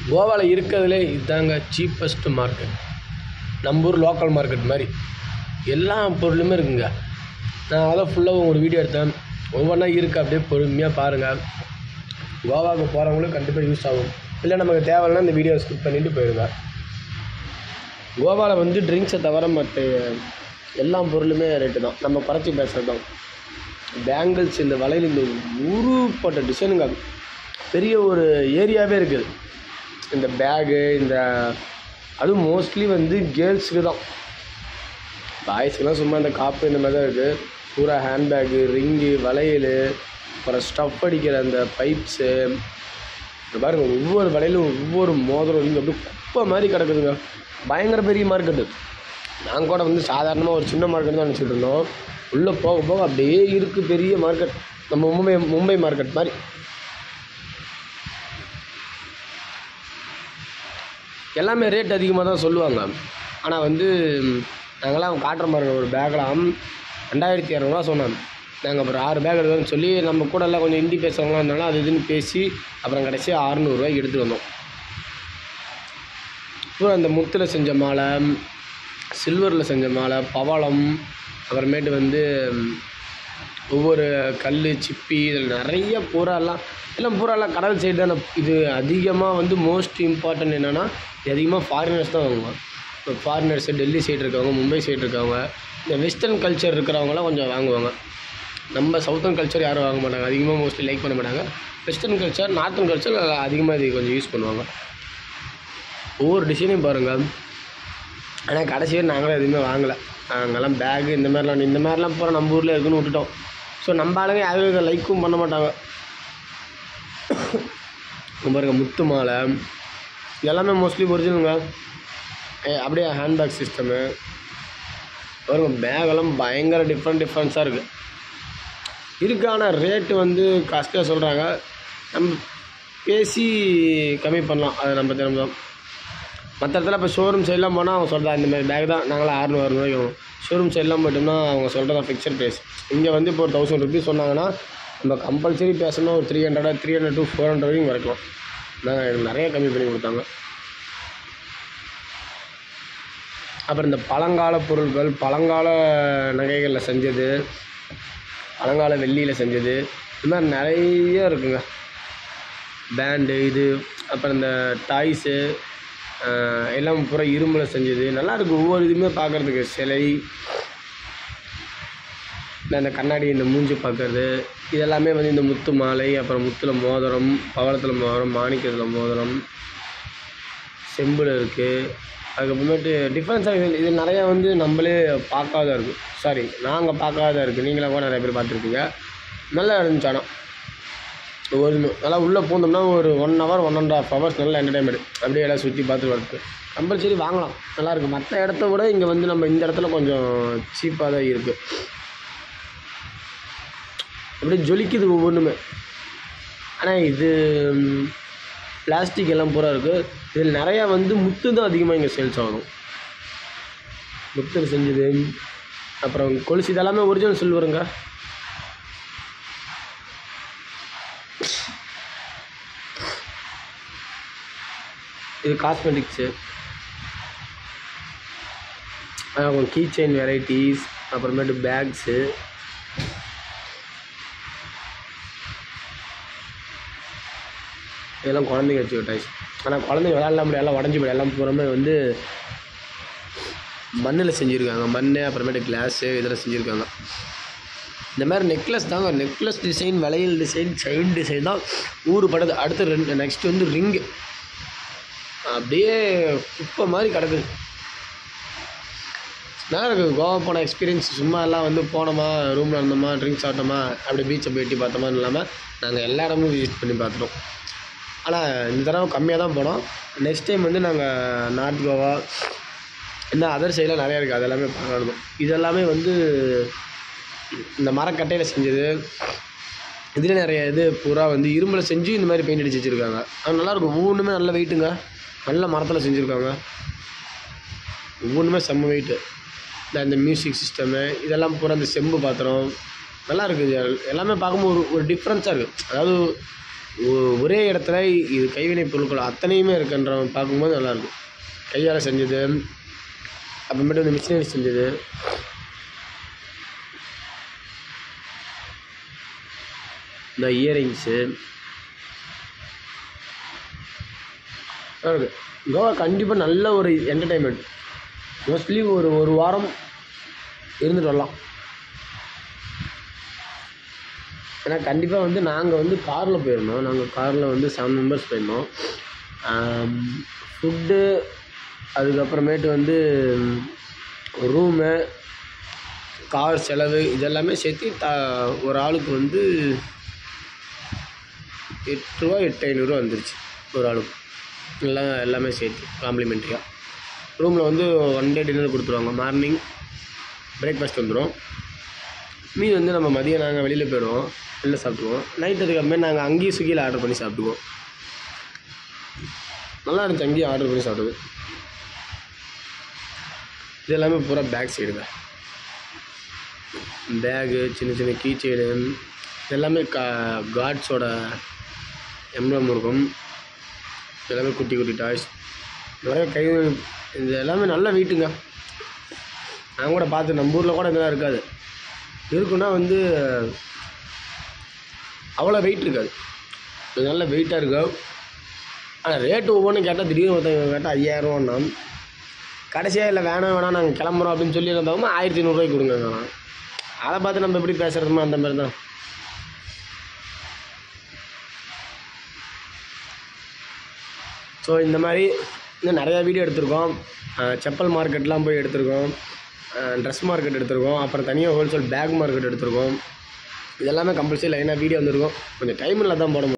கோவாவில் இருக்கிறதுலே இதுதாங்க சீப்பஸ்ட் மார்க்கெட் நம்ம ஊர் லோக்கல் மார்க்கெட் மாதிரி எல்லா பொருளுமே இருக்குங்க நான் அதை ஃபுல்லாக ஒரு வீடியோ எடுத்தேன் ஒவ்வொன்றா இருக்குது அப்படியே பொறுமையாக பாருங்கள் கோவாவுக்கு போகிறவங்களும் கண்டிப்பாக யூஸ் ஆகும் இல்லை நமக்கு தேவைன்னா இந்த வீடியோ ஸ்கிப் பண்ணிட்டு போயிடுங்க கோவாவில் வந்து ட்ரிங்க்ஸை தவிர மற்ற எல்லா பொருளுமே ரேட்டு தான் நம்ம குறைச்சி பேசுகிறது தான் பேங்கிள்ஸ் இந்த வலையில் இந்த உருப்பட்ட டிசைனுங்க பெரிய ஒரு ஏரியாவே இருக்குது இந்த பேகு இந்த அதுவும் மோஸ்ட்லி வந்து கேர்ள்ஸுக்கு தான் பாய்ஸ்க்குலாம் சும்மா இந்த காப்பு இந்த மாதிரி தான் இருக்குது பூரா ஹேண்ட்பேக்கு ரிங்கு வளையல் அப்புறம் ஸ்டஃப் அடிக்கிற அந்த பைப்ஸு இந்த பாருங்க ஒவ்வொரு வலையிலும் ஒவ்வொரு மோதிரம் ரிங் அப்படியே குப்பை மாதிரி கிடக்குதுங்க பயங்கர பெரிய மார்க்கெட்டு நாங்கள் கூட வந்து சாதாரணமாக ஒரு சின்ன மார்க்கெட் தான் நினச்சிட்டு இருந்தோம் உள்ளே போக போக அப்படியே இருக்குது பெரிய மார்க்கெட் நம்ம மும்பை மும்பை மார்க்கெட் மாதிரி எல்லாமே ரேட் அதிகமாக தான் சொல்லுவாங்க ஆனால் வந்து நாங்களாம் காட்டுற மாதிரி ஒரு பேக்கெலாம் ரெண்டாயிரத்தி இரநூறுவா சொன்னாங்க நாங்கள் அப்புறம் ஆறு பேக் எடுக்கணும்னு சொல்லி நம்ம கூட எல்லாம் கொஞ்சம் ஹிந்தி பேசுகிறவங்களாம் இருந்தாலும் அது இதுன்னு பேசி அப்புறம் கடைசி அறநூறுவாய்க்கு எடுத்துகிட்டு வந்தோம் அப்புறம் அந்த முத்தில் செஞ்ச மாலை சில்வரில் செஞ்ச மாலை பவளம் அப்புறமேட்டு வந்து ஒவ்வொரு கல் சிப்பி இதில் நிறைய பூராலாம் எல்லாம் பூராலாம் கடல் சைடு தான் இது அதிகமாக வந்து மோஸ்ட் இம்பார்ட்டன்ட் என்னென்னா இது அதிகமாக ஃபாரினர்ஸ் தான் வாங்குவாங்க இப்போ ஃபாரினர்ஸு டெல்லி சைடு இருக்கவங்க மும்பை சைடு இருக்கவங்க இந்த வெஸ்டர்ன் கல்ச்சர் இருக்கிறவங்களாம் கொஞ்சம் வாங்குவாங்க நம்ம சவுத்தர்ன் கல்ச்சர் யாரும் வாங்க மாட்டாங்க அதிகமாக மோஸ்ட்லி லைக் பண்ண மாட்டாங்க வெஸ்டர்ன் கல்ச்சர் நார்த்தன் கல்ச்சர் அதிகமாக இது கொஞ்சம் யூஸ் பண்ணுவாங்க ஒவ்வொரு டிசைனையும் பாருங்கள் ஆனால் கடைசி வரை நாங்களும் எதுவுமே வாங்கலை நாங்கெல்லாம் பேகு இந்த மாதிரிலாம் இந்த மாதிரிலாம் பூரா நம்ம ஊரில் இருக்குன்னு விட்டுட்டோம் ஸோ நம்ம ஆளுங்க யாரும் இதை லைக்கும் பண்ண மாட்டாங்க இங்க பாருங்க முத்து மாலை எல்லாமே மோஸ்ட்லி ஒரிஜினலுங்க அப்படியே ஹேண்ட்பேக் சிஸ்டமு பாருங்க பேகெல்லாம் பயங்கர டிஃப்ரெண்ட் டிஃப்ரென்ஸாக இருக்குது இருக்கு ஆனால் ரேட்டு வந்து காஸ்ட்லியாக சொல்கிறாங்க நம்ம பேசி கம்மி பண்ணலாம் அது நம்ம திறமை தான் மற்ற இடத்துல இப்போ ஷோரூம் சைட்லாம் போனால் அவங்க சொல்கிறா இந்த மாதிரி பேக் தான் நாங்களாம் அறுநூறு அறுநூறுவாய்க்கு வாங்குவோம் ஷோரூம் சைட்லாம் மட்டும்னா அவங்க சொல்கிறதா ஃபிக்ஸட் ப்ரைஸ் இங்கே வந்து இப்போ ஒரு தௌசண்ட் ருபீஸ் சொன்னாங்கன்னா நம்ம கம்பல்சரி பேசணும் ஒரு three hundred three hundred to four hundred வரைக்கும் வரைக்கலாம் நாங்கள் எனக்கு நிறைய கம்மி பண்ணி கொடுத்தாங்க அப்புறம் இந்த பழங்கால பொருட்கள் பழங்கால நகைகளில் செஞ்சது பழங்கால வெள்ளியில் செஞ்சது இது மாதிரி நிறைய இருக்குங்க பேண்டு இது அப்புறம் இந்த டாய்ஸு எல்லாம் பூரா இரும்பில் செஞ்சது நல்லா இருக்கு ஒவ்வொரு இதுவுமே பார்க்குறதுக்கு சிலை இந்த இந்த கண்ணாடி இந்த மூஞ்சி பார்க்கறது இது எல்லாமே வந்து இந்த முத்து மாலை அப்புறம் முத்தில் மோதிரம் பவளத்தில் மோதிரம் மாணிக்கத்தில் மோதிரம் செம்பில் இருக்குது அதுக்கப்புறமேட்டு டிஃப்ரென்ஸாக இது இது நிறையா வந்து நம்மளே பார்க்காத இருக்குது சாரி நாங்கள் பார்க்காத இருக்குது நீங்களாம் கூட நிறைய பேர் பார்த்துருப்பீங்க நல்லா இருந்துச்சு ஆனால் ஒரு நல்லா உள்ளே பூந்தோம்னா ஒரு one hour one and half hours நல்ல என்டர்டைன்மெண்ட் அப்படியே எல்லாம் சுற்றி பார்த்து வரது கம்பல்சரி வாங்கலாம் நல்லாயிருக்கு மற்ற இடத்த விட இங்கே வந்து நம்ம இந்த இடத்துல கொஞ்சம் சீப்பாக தான் இருக்குது அப்படியே ஜொலிக்குது ஒவ்வொன்றுமே ஆனால் இது பிளாஸ்டிக் எல்லாம் பூரா இருக்குது இதில் நிறையா வந்து முத்து தான் அதிகமாக இங்கே சேல்ஸ் ஆகும் முத்தில் செஞ்சது அப்புறம் கொலுசு இதெல்லாமே ஒரிஜினல் சில்வருங்க இது காஸ்மெட்டிக்ஸு அப்புறம் கீ செயின் வெரைட்டிஸ் அப்புறமேட்டு பேக்ஸு இதெல்லாம் குழந்தைங்க வச்சுக்க டாய்ஸ் ஆனால் குழந்தைங்க விளையாடல முடியாது எல்லாம் உடஞ்சி போய் எல்லாம் பூராமே வந்து மண்ணில் செஞ்சுருக்காங்க மண் அப்புறமேட்டு கிளாஸு இதெல்லாம் செஞ்சுருக்காங்க இந்த மாதிரி நெக்லஸ் தாங்க நெக்லஸ் டிசைன் வளையல் டிசைன் செயின் டிசைன் தான் ஊர் படுது அடுத்து ரெண்டு நெக்ஸ்ட் வந்து ரிங்கு அப்படியே குப்பை மாதிரி கிடக்குது நல்லா இருக்குது கோவா போன எக்ஸ்பீரியன்ஸ் சும்மா எல்லாம் வந்து போனோமா ரூமில் இருந்தோமா ட்ரிங்க்ஸ் சாப்பிட்டோமா அப்படியே பீச்சை போயிட்டு பார்த்தோமா இல்லாமல் நாங்கள் எல்லா இடமும் விசிட் பண்ணி பார்த்துட்டோம் ஆனால் இந்த தடவை கம்மியாக தான் போனோம் நெக்ஸ்ட் டைம் வந்து நாங்கள் நார்த் கோவா இன்னும் அதர் சைடெலாம் நிறையா இருக்குது அது எல்லாமே பார்க்கணும் இது எல்லாமே வந்து இந்த மரக்கட்டையில் செஞ்சது இதில் நிறைய இது பூரா வந்து இரும்பில் செஞ்சு இந்த மாதிரி பெயிண்ட் அடிச்சு வச்சுருக்காங்க அது நல்லாயிருக்கும் ஒவ்வொன்றுமே நல்ல வெயிட்டுங்க நல்ல மரத்தில் செஞ்சுருக்காங்க ஒவ்வொன்றுமே செம்ம வெயிட்டு இந்த இந்த மியூசிக் சிஸ்டமு இதெல்லாம் பூரா இந்த செம்பு பாத்திரம் நல்லா இருக்குது இது எல்லாமே பார்க்கும்போது ஒரு ஒரு டிஃப்ரென்ஸாக இருக்குது அதாவது ஒ- ஒரே இடத்துல இது கைவினைப் பொருட்கள் அத்தனையுமே இருக்குன்ற பார்க்கும்போது நல்லாயிருக்கும் கையால் செஞ்சது அப்புறமேட்டு வந்து மிஷினரி செஞ்சது இந்த இயரிங்ஸு இருக்கு கோவா கண்டிப்பாக நல்ல ஒரு என்டர்டைன்மெண்ட் மோஸ்ட்லி ஒரு ஒரு வாரம் இருந்துட்டு வரலாம் ஏன்னா கண்டிப்பாக வந்து நாங்கள் வந்து காரில் போயிருந்தோம் நாங்கள் காரில் வந்து செவன் மெம்பர்ஸ் போயிருந்தோம் ஃபுட்டு அதுக்கப்புறமேட்டு வந்து ரூமு கார் செலவு இதெல்லாமே சேர்த்து த ஒரு ஆளுக்கு வந்து எட்டு ரூபா எட்டு ஐநூறுரூவா வந்துருச்சு ஒரு ஆளுக்கு எல்லாம் எல்லாமே சேர்த்து காம்ப்ளிமெண்ட்ரியாக ரூமில் வந்து ஒன் டே டின்னர் கொடுத்துருவாங்க மார்னிங் பிரேக்ஃபாஸ்ட் வந்துடும் மீதி வந்து நம்ம மதியம் நாங்கள் வெளியில் போயிடுவோம் வெளில சாப்பிடுவோம் நைட் அதுக்கப்புறமே நாங்கள் அங்கேயும் ஸ்விக்கியில் ஆர்டர் பண்ணி சாப்பிடுவோம் நல்லா இருந்துச்சு அங்கேயும் ஆர்டர் பண்ணி சாப்பிடுது இது எல்லாமே பூரா பேக் சைடுங்க பேகு சின்ன சின்ன கீ செயின் எல்லாமே கா காட்ஸோட எம்ப்ளம் இருக்கும் எல்லாமே குட்டி குட்டி டாய்ஸ் நிறைய கை இது எல்லாமே நல்ல வெயிட்டுங்க நான் கூட பார்த்து நம்ம ஊரில் கூட இதெல்லாம் இருக்காது இருக்குன்னா வந்து அவ்வளோ வெயிட் இருக்காது இது நல்ல வெயிட்டாக இருக்கும் ஆனால் ரேட்டு ஒவ்வொன்றும் கேட்டால் திடீர்னு ஒருத்தங்க கேட்டால் ஐயாயிரரூவான்னா கடைசியாக இல்லை வேணாம் வேணாம் நாங்கள் கிளம்புறோம் அப்படின்னு சொல்லி இருந்தாலும் ஆயிரத்தி ஐநூறுரூவாய்க்கு கொடுங்க நான் அதை பார்த்து நம்ம எப்படி பேசுகிறதுமோ அந்த மாதிரி தான் ஸோ இந்த மாதிரி இன்னும் நிறையா வீடியோ எடுத்திருக்கோம் அஹ் செப்பல் மார்க்கெட்லாம் போய் எடுத்திருக்கோம் ட்ரெஸ் மார்க்கெட் எடுத்திருக்கோம் அப்புறம் தனியாக ஹோல்சேல் பேக் மார்க்கெட் எடுத்திருக்கோம் இதெல்லாமே கம்பல்சரி லைனாக வீடியோ வந்திருக்கும் கொஞ்சம் டைம் இல்லை தான் போட முடியும்